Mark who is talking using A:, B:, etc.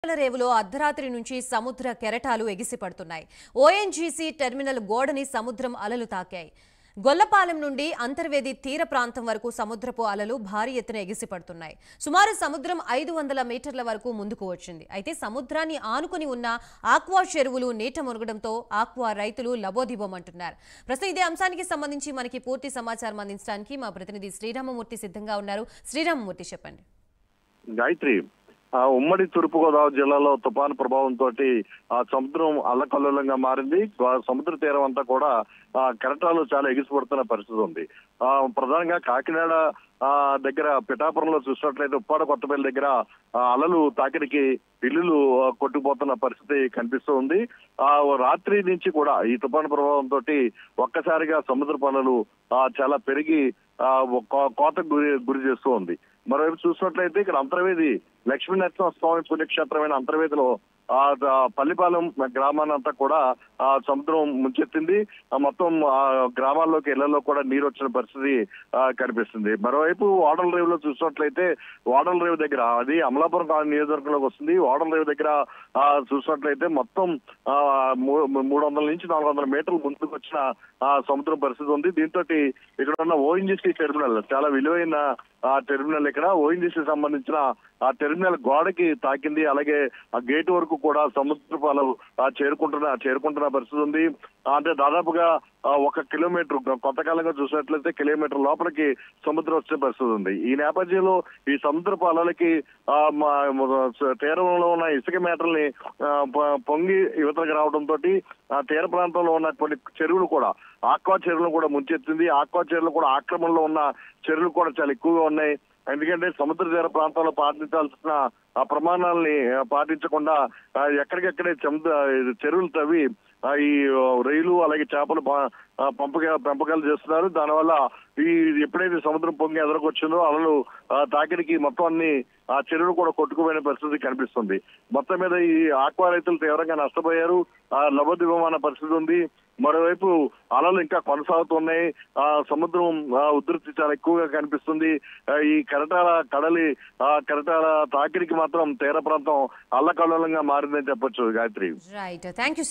A: రేవులో అర్ధరాత్రి నుంచి సముద్ర కెరటాలు ఎగిసిపడుతున్నాయి ఓఎన్జీసీ టెర్మినల్ గోడని సముద్రం అలలు తాకాయి గొల్లపాలెం నుండి అంతర్వేది తీర ప్రాంతం వరకు సముద్రపు అలలు భారీ ఎత్తున ఎగిసిపడుతున్నాయి సుమారు సముద్రం ఐదు వందల మీటర్ల వరకు ముందుకు వచ్చింది అయితే సముద్రాన్ని ఆనుకుని ఉన్న ఆక్వా చెరువులు నీట మునగడంతో ఆక్వా రైతులు లబోదిబోమంటున్నారు ప్రస్తుతం ఇదే అంశానికి సంబంధించి మనకి పూర్తి సమాచారం అందించడానికి మా ప్రతినిధి శ్రీరామమూర్తి సిద్ధంగా ఉన్నారు శ్రీరామమూర్తి చెప్పండి
B: గాయత్రి ఆ ఉమ్మడి తూర్పుగోదావరి జిల్లాలో తుఫాను ప్రభావంతో ఆ సముద్రం అల్లకల్లోలంగా మారింది ఆ సముద్ర తీరం అంతా కూడా ఆ కెరటాలు చాలా ఎగిసిపడుతున్న పరిస్థితి ఉంది ఆ ప్రధానంగా కాకినాడ ఆ దగ్గర పిఠాపురంలో చూసినట్లయితే ఉప్పాడ కొత్తపల్లి దగ్గర ఆ అలలు తాకిడికి ఇల్లులు ఆ, కొట్టుకుపోతున్న పరిస్థితి కనిపిస్తూ ఉంది ఆ రాత్రి నుంచి కూడా ఈ తుఫాను ప్రభావంతో ఒక్కసారిగా సముద్ర పనులు చాలా పెరిగి ఆ, కో- కోతకు గురి గురి చేస్తూ ఉంది మరోవైపు చూసినట్లయితే ఇక్కడ అంతర్వేది లక్ష్మీ నరసింహ స్వామి పుణ్యక్షేత్రమైన అంతర్వేదిలో ఆ ద- పల్లిపాలెం గ్రామానంతా కూడా ఆ సముద్రం ముంచెత్తింది ఆ మొత్తం ఆ గ్రామాల్లోకి ఇళ్లలో కూడా నీరు వచ్చిన పరిస్థితి ఆ, కనిపిస్తుంది మరోవైపు ఓడల రేవులో చూసినట్లయితే ఓడల రేవు దగ్గర అది అమలాపురం కా- నియోజకవర్గంలోకి వస్తుంది ఓడల రేవు దగ్గర ఆ, చూసినట్లయితే మొత్తం ఆ, మూ- మూడు వందల నుంచి నాలుగు వందల మీటర్లు ముందుకు వచ్చిన ఆ సముద్రం పరిస్థితి ఉంది దీంతో ఇక్కడ ఉన్న ఓఎన్జీసీ టెర్మినల్ చాలా విలువైన ఆ టెర్మినల్ ఇక్కడ ఓఎన్జీసీ సంబంధించిన ఆ టెర్మినల్ గోడకి తాకింది అలాగే ఆ గేట్ వరకు కూడా సముద్ర పాలు ఆ చేరుకుంటున్న చేరుకుంటున్న పరిస్థితి ఉంది అంటే దాదాపుగా ఆ, ఒక కిలోమీటర్ కొంతకాలంగా చూసినట్లయితే కిలోమీటర్ లోపలికి సముద్రం వచ్చే పరిస్థితి ఉంది ఈ నేపథ్యంలో ఈ సముద్ర పాలలకి ఆ, మా- మా- తీరంలో ఉన్న ఇసుక మేటల్ని ఆ, పొ- పొంగి యువతలకు రావడంతో ఆ తీర ప్రాంతంలో ఉన్న కొన్ని చెరువులు కూడా ఆక్వా చెరువులు కూడా ముంచెత్తింది ఆక్వా చెరువులు కూడా ఆక్రమణలో ఉన్న చెరువులు కూడా చాలా ఎక్కువగా ఉన్నాయి ఎందుకంటే సముద్ర తీర ప్రాంతంలో పాటించాల్సిన ఆ ప్రమాణాలని ఆ, పాటించకుండా ఆ, ఎక్కడికెక్కడే సముద్ర చెరువులు తవ్వి ఆ, ఈ ఆ, రొయ్యలు అలాగే చేపలు ప- ఆ, పంపక పెంపకాలు చేస్తున్నారు దానివల్ల ఈ ఎప్పుడైతే సముద్రం పొంగి ఎదురుకొచ్చిందో అలలు ఆ, తాకిడికి మొత్తం అన్ని ఆ చెరువులు కూడా కొట్టుకుపోయిన పరిస్థితి కనిపిస్తుంది మొత్తం మీద ఈ ఆక్వా రైతులు తీవ్రంగా నష్టపోయారు ఆ లబోదిబమైన పరిస్థితి ఉంది మరోవైపు అలలు ఇంకా కొనసాగుతున్నాయి ఆ సముద్రం ఆ, ఉధృతి చాలా ఎక్కువగా కనిపిస్తుంది ఆ, ఈ కెరటాల కడలి ఆ కెరటాల తాకిడికి మాత్రం తీర ప్రాంతం అల్లకల్లోలంగా మారిందని చెప్పొచ్చు గాయత్రి
A: రైట్ థ్యాంక్ యూ